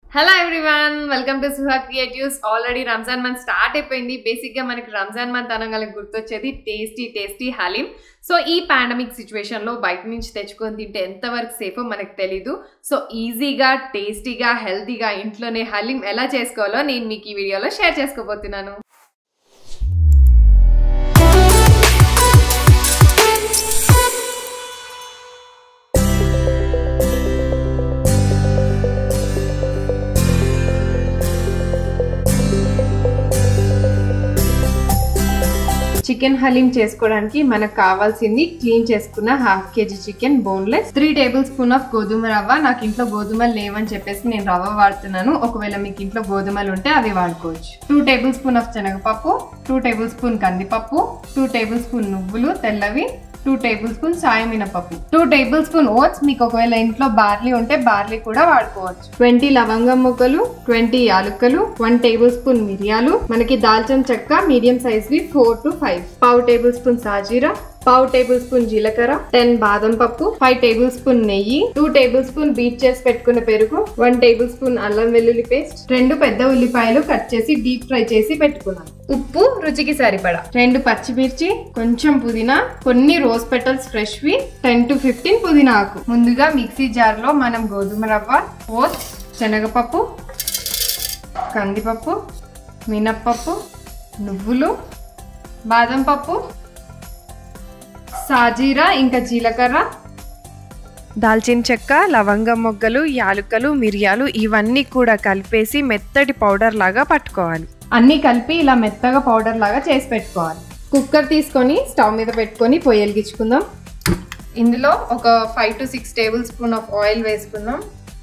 hello everyone welcome to Suha creatives already Ramzan month start అయిపోయింది basic గా మనకి రంజాన్ మంత్ అనగానే గుర్తొచ్చేది టేస్టీ టేస్టీ హలీం సో ఈ పాండమిక్ సిచ్యువేషన్ లో బయట నుంచి తెచ్చుకొని తింటే ఎంతవరకు సేఫో మనకు తెలీదు సో ఈజీగా టేస్టీగా హెల్తీగా ఇంట్లోనే హలీం ఎలా చేసుకోవాలో నేను మీకు ఈ వీడియోలో షేర్ చేసుకోబోతున్నాను చికెన్ హలీం చేసుకోవడానికి మనకు కావాల్సింది క్లీన్ చేసుకున్న half KG chicken boneless three tablespoon of గోధుమ రవ్వ నాకు ఇంట్లో గోధుమలు లేవని చెప్పేసి నేను రవ్వ వాడుతున్నాను ఒకవేళ మీకు ఇంట్లో గోధుమలు ఉంటే అవి వాడుకోవచ్చు టూ టేబుల్ స్పూన్ ఆఫ్ శనగపప్పు టూ టేబుల్ స్పూన్ కందిపప్పు టూ టేబుల్ స్పూన్ నువ్వులు తెల్లవి టూ టేబుల్ స్పూన్ సాయం మినపప్పు టూ టేబుల్ స్పూన్ ఓట్స్ మీకు ఒకవేళ ఇంట్లో బార్లీ ఉంటే బార్లీ కూడా వాడుకోవచ్చు ట్వంటీ లవంగం ముక్కలు ట్వంటీ యాలుక్కలు వన్ టేబుల్ స్పూన్ మిరియాలు మనకి దాల్చిన చెక్క మీడియం సైజ్ వి ఫోర్ టు ఫైవ్ పావు టేబుల్ స్పూన్ సాజీరా పావు టేబుల్ స్పూన్ జీలకర్ర టెన్ బాదం పప్పు ఫైవ్ టేబుల్ స్పూన్ నెయ్యి టూ టేబుల్ స్పూన్ బీట్ చేసి పెట్టుకున్న పెరుగు వన్ టేబుల్ స్పూన్ అల్లం వెల్లుల్లి పేస్ట్ రెండు పెద్ద ఉల్లిపాయలు కట్ చేసి డీప్ ఫ్రై చేసి పెట్టుకున్నాను ఉప్పు రుచికి సరిపడా రెండు పచ్చిమిర్చి కొంచెం పుదీనా కొన్ని రోజ్ పెటల్స్ ఫ్రెష్ వి టెన్ టు ఫిఫ్టీన్ పుదీనా ఆకు ముందుగా మిక్సీ జార్ లో మనం గోధుమ రవ్వ ఓట్స్ శనగపప్పు కందిపప్పు మినప్పప్పు నువ్వులు బాదం పప్పు సాజీరా ఇంకా జీలకర్ర దాల్చిన చెక్క లవంగం మొగ్గలు యాలుకలు మిరియాలు ఇవన్నీ కూడా కలిపేసి మెత్తటి పౌడర్ లాగా పట్టుకోవాలి అన్నీ కలిపి ఇలా మెత్తగా పౌడర్ లాగా చేసి పెట్టుకోవాలి కుక్కర్ తీసుకొని స్టవ్ మీద పెట్టుకొని పొయ్యి వెలిగించుకుందాం ఇందులో ఒక five to six tablespoon of oil వేసుకుందాం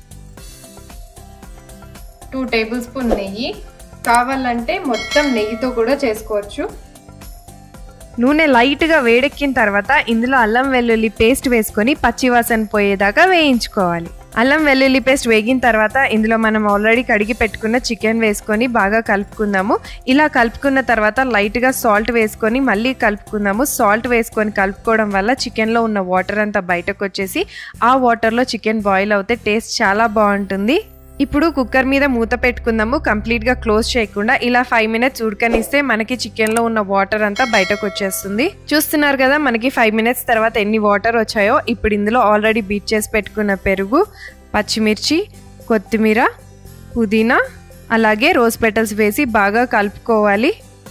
టూ టేబుల్ స్పూన్ నెయ్యి కావాలంటే మొత్తం నెయ్యితో కూడా చేసుకోవచ్చు నూనె లైట్గా వేడెక్కిన తర్వాత ఇందులో అల్లం వెల్లుల్లి పేస్ట్ వేసుకొని పచ్చివాసన పోయేదాకా వేయించుకోవాలి అల్లం వెల్లుల్లి పేస్ట్ వేగిన తర్వాత ఇందులో మనం ఆల్రెడీ కడిగి పెట్టుకున్న చికెన్ వేసుకొని బాగా కలుపుకుందాము ఇలా కలుపుకున్న తర్వాత లైట్గా సాల్ట్ వేసుకొని మళ్ళీ కలుపుకుందాము సాల్ట్ వేసుకొని కలుపుకోవడం వల్ల చికెన్లో ఉన్న వాటర్ అంతా బయటకు వచ్చేసి ఆ వాటర్లో చికెన్ బాయిల్ అవుతే టేస్ట్ చాలా బాగుంటుంది ఇప్పుడు కుక్కర్ మీద మూత పెట్టుకుందాము కంప్లీట్గా క్లోజ్ చేయకుండా ఇలా ఫైవ్ మినిట్స్ ఉడకనిస్తే మనకి చికెన్లో ఉన్న వాటర్ అంతా బయటకు వచ్చేస్తుంది చూస్తున్నారు కదా మనకి ఫైవ్ మినిట్స్ తర్వాత ఎన్ని వాటర్ వచ్చాయో ఇప్పుడు ఇందులో ఆల్రెడీ బీట్ చేసి పెట్టుకున్న పెరుగు పచ్చిమిర్చి కొత్తిమీర పుదీనా అలాగే రోజ్ పెటల్స్ వేసి బాగా కలుపుకోవాలి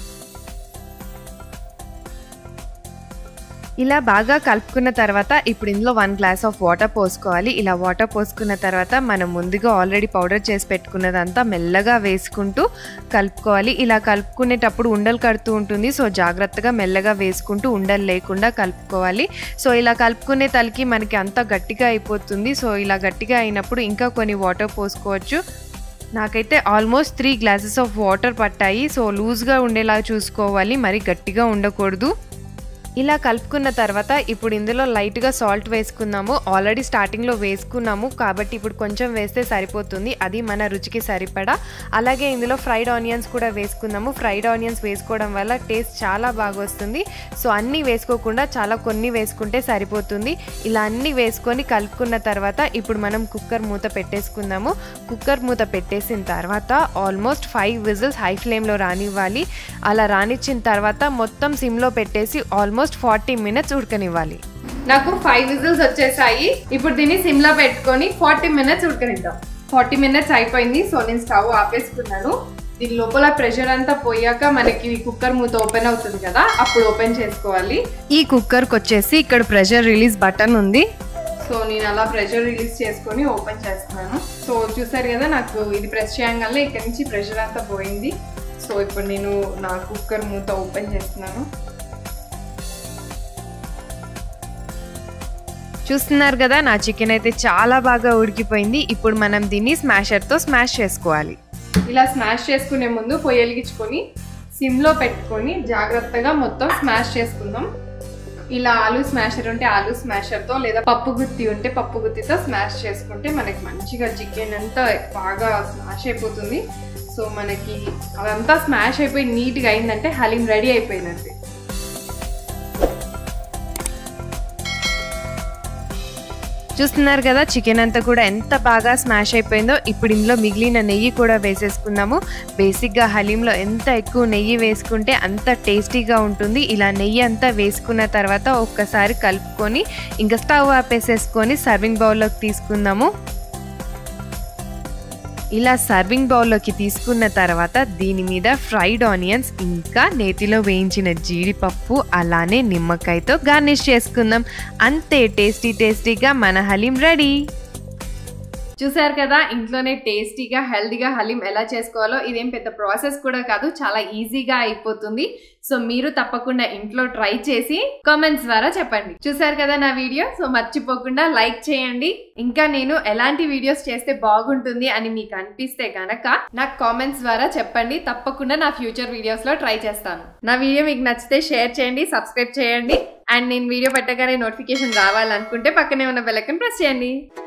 ఇలా బాగా కలుపుకున్న తర్వాత ఇప్పుడు ఇందులో వన్ గ్లాస్ ఆఫ్ వాటర్ పోసుకోవాలి ఇలా వాటర్ పోసుకున్న తర్వాత మనం ముందుగా ఆల్రెడీ పౌడర్ చేసి పెట్టుకున్నదంతా మెల్లగా వేసుకుంటూ కలుపుకోవాలి ఇలా కలుపుకునేటప్పుడు ఉండలు కడుతూ ఉంటుంది సో జాగ్రత్తగా మెల్లగా వేసుకుంటూ ఉండలు లేకుండా కలుపుకోవాలి సో ఇలా కలుపుకునే తలకి మనకి అంతా గట్టిగా అయిపోతుంది సో ఇలా గట్టిగా అయినప్పుడు ఇంకా కొన్ని వాటర్ పోసుకోవచ్చు నాకైతే almost three glasses of water పట్టాయి సో లూజ్గా ఉండేలా చూసుకోవాలి మరి గట్టిగా ఉండకూడదు ఇలా కలుపుకున్న తర్వాత ఇప్పుడు ఇందులో లైట్గా సాల్ట్ వేసుకుందాము ఆల్రెడీ స్టార్టింగ్లో వేసుకున్నాము కాబట్టి ఇప్పుడు కొంచెం వేస్తే సరిపోతుంది అది మన రుచికి సరిపడా అలాగే ఇందులో ఫ్రైడ్ ఆనియన్స్ కూడా వేసుకుందాము ఫ్రైడ్ ఆనియన్స్ వేసుకోవడం వల్ల టేస్ట్ చాలా బాగా వస్తుంది సో అన్నీ వేసుకోకుండా చాలా కొన్ని వేసుకుంటే సరిపోతుంది ఇలా అన్నీ వేసుకొని కలుపుకున్న తర్వాత ఇప్పుడు మనం కుక్కర్ మూత పెట్టేసుకుందాము కుక్కర్ మూత పెట్టేసిన తర్వాత ఆల్మోస్ట్ ఫైవ్ విజిల్స్ హై ఫ్లేమ్లో రానివ్వాలి అలా రానిచ్చిన తర్వాత మొత్తం సిమ్లో పెట్టేసి ఆల్మోస్ట్ ఆల్మోస్ట్ ఫార్టీ మినిట్స్ ఉడకనివ్వాలి నాకు ఫైవ్ విజిల్స్ వచ్చేసాయి ఇప్పుడు దీన్ని సిమ్లా పెట్టుకొని ఫార్టీ మినిట్స్ ఉడకనిద్దాం ఫార్టీ మినిట్స్ అయిపోయింది సో నేను స్టవ్ ఆపేసుకున్నాను దీని లోపల ప్రెషర్ అంతా పోయాక మనకి కుక్కర్ మూత ఓపెన్ అవుతుంది కదా అప్పుడు ఓపెన్ చేసుకోవాలి ఈ కుక్కర్కి వచ్చేసి ఇక్కడ ప్రెషర్ రిలీజ్ బటన్ ఉంది సో నేను అలా ప్రెషర్ రిలీజ్ చేసుకొని ఓపెన్ చేస్తున్నాను సో చూసారు కదా నాకు ఇది ప్రెస్ చేయగానే ఇక్కడ నుంచి ప్రెషర్ అంతా పోయింది సో ఇప్పుడు నేను నా కుక్కర్ మూత ఓపెన్ చేస్తున్నాను చూస్తున్నారు కదా నా చికెన్ అయితే చాలా బాగా ఉడికిపోయింది ఇప్పుడు మనం దీన్ని స్మాషర్తో స్మాష్ చేసుకోవాలి ఇలా స్మాష్ చేసుకునే ముందు పొయ్యి వెలిగించుకొని సిమ్లో పెట్టుకొని జాగ్రత్తగా మొత్తం స్మాష్ చేసుకుందాం ఇలా ఆలు స్మాషర్ ఉంటే ఆలు స్మాషర్తో లేదా పప్పు గుత్తి ఉంటే పప్పు గుత్తితో స్మాష్ చేసుకుంటే మనకి మంచిగా చికెన్ అంతా బాగా స్మాష్ అయిపోతుంది సో మనకి అదంతా స్మాష్ అయిపోయి నీట్గా అయిందంటే హలీం రెడీ అయిపోయినట్టు చూస్తున్నారు కదా చికెన్ అంతా కూడా ఎంత బాగా స్మాష్ అయిపోయిందో ఇప్పుడు ఇందులో మిగిలిన నెయ్యి కూడా వేసేసుకుందాము బేసిక్గా హలీంలో ఎంత ఎక్కువ నెయ్యి వేసుకుంటే అంత టేస్టీగా ఉంటుంది ఇలా నెయ్యి అంతా వేసుకున్న తర్వాత ఒక్కసారి కలుపుకొని ఇంకా స్టవ్ ఆపేసేసుకొని సర్వింగ్ బౌల్లోకి తీసుకుందాము ఇలా సర్వింగ్ బౌల్లోకి తీసుకున్న తర్వాత దీని మీద ఫ్రైడ్ ఆనియన్స్ ఇంకా నేతిలో వేయించిన జీడిపప్పు అలానే నిమ్మకాయతో గార్నిష్ చేసుకుందాం అంతే టేస్టీ టేస్టీగా మన హలీం రెడీ చూసారు కదా ఇంట్లోనే టేస్టీగా హెల్తీగా హలీం ఎలా చేసుకోవాలో ఇదేం పెద్ద ప్రాసెస్ కూడా కాదు చాలా ఈజీగా అయిపోతుంది సో మీరు తప్పకుండా ఇంట్లో ట్రై చేసి కామెంట్స్ ద్వారా చెప్పండి చూసారు కదా నా వీడియో సో మర్చిపోకుండా లైక్ చేయండి ఇంకా నేను ఎలాంటి వీడియోస్ చేస్తే బాగుంటుంది అని మీకు అనిపిస్తే కనుక నాకు కామెంట్స్ ద్వారా చెప్పండి తప్పకుండా నా ఫ్యూచర్ వీడియోస్ లో ట్రై చేస్తాను నా వీడియో మీకు నచ్చితే షేర్ చేయండి సబ్స్క్రైబ్ చేయండి అండ్ నేను వీడియో పెట్టగానే నోటిఫికేషన్ రావాలనుకుంటే పక్కనే ఉన్న బెల్ ఐకాన్ ప్రెస్ చేయండి